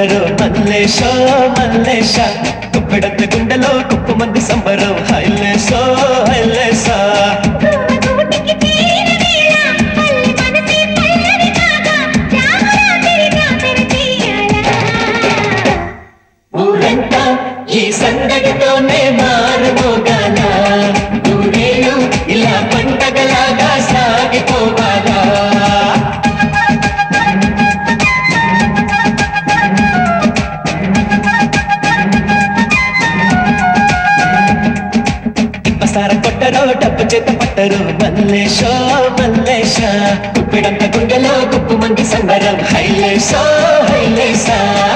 పట్టరు మల్లేశో మల్లేశ కుప్పెడంత గుండెలో కుప్పు మంది సంబరం హైలేసో హైలేసా గూటికి చేరిన వేళ పల్లె మనసే పల్లవి కాగా రామరాత్రి జాతర చేయాలా ఊరంతా ఈ సందడితోనే మారుమోగాల నూరేళ్ళు ఇలా పండగలాగా సాగిపోవాలా ఇప్పసార కొట్టరో డబ్బు చేత పట్టరు మల్లేశో మల్లేశ కుప్పిడంత గుండెలో గుప్పు మంది సంబరం హైలేసో హైలేసా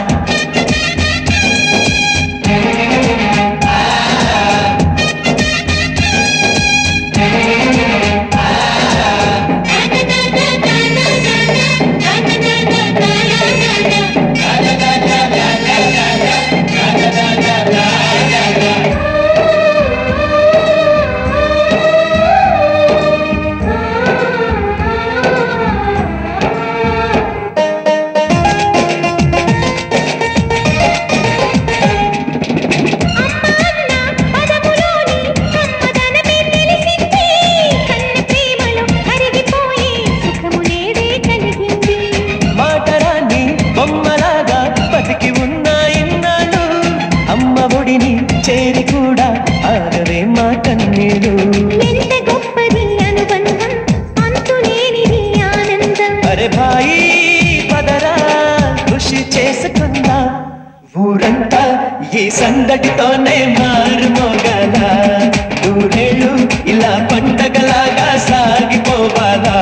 పదములోని కమ్మదనమే తెలిసింది కన్న ప్రేమలో కరిగిపోయి సుఖము నేడే కలిగింది మాటరాని బొమ్మలాగా బతికి ఉన్నా ఇన్నాళ్ళు అమ్మ ఒడిని చేరి కూడా ఆగవే మా కన్నీళ్ళు ఎంత గొప్పది అనుబంధం అంతులేనిది ఆనందం అరే భాయి పదరా కృషి చేసుకుందా ఊరంతా ఈ సందడితోనే మారుమోగల నూరేళ్ళు ఇలా పండగలాగా సాగిపోవాలా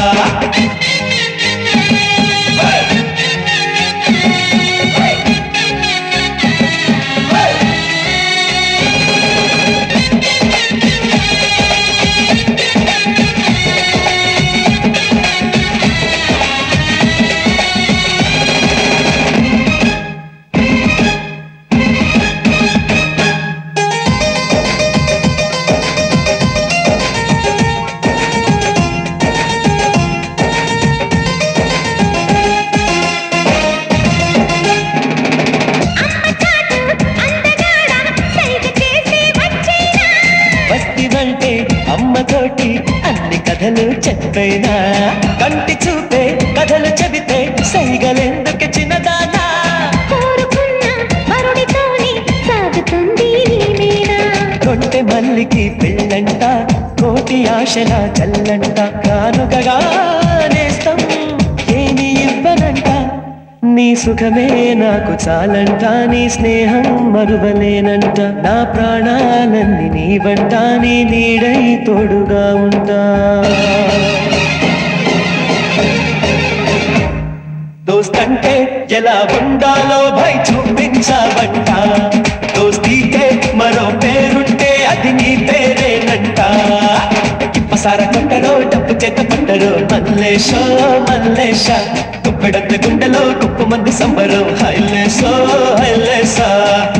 అందగాడ సైగ చేసి వచ్చేనా వస్తివంటే అమ్మతోటి అన్ని కథలు చెప్పైనా కంటి చూపే కథలు చెబితే సైగలెందుకు చిన్నదానా కోరుకున్న వరుడితోనే సాగుతుంది నీవేనా కొంటె మల్లికి పెళ్ళంట కోటి ఆశల చల్లంట కానుకగా నేస్తం ఏమి ఇవ్వనంట నీ సుఖమే నాకు చాలంట నీ స్నేహం మరువలేనంట నా ప్రాణాలన్నీ నీ వంట నీ నీడై తోడుగా ఉంటా దోస్తంటే ఎలా ఉండాలో భయ్ చూపించావంట దోస్తీకే మరో పేరుంటే అది నీ పేరేనంట ఇప్పసార కొట్టరో డబ్బు చేత పట్టరో మల్లేశో మల్లేశ కుప్పెడంత గుండెలో కుప్పు మంది సంబరం హైలేసో హైలేసా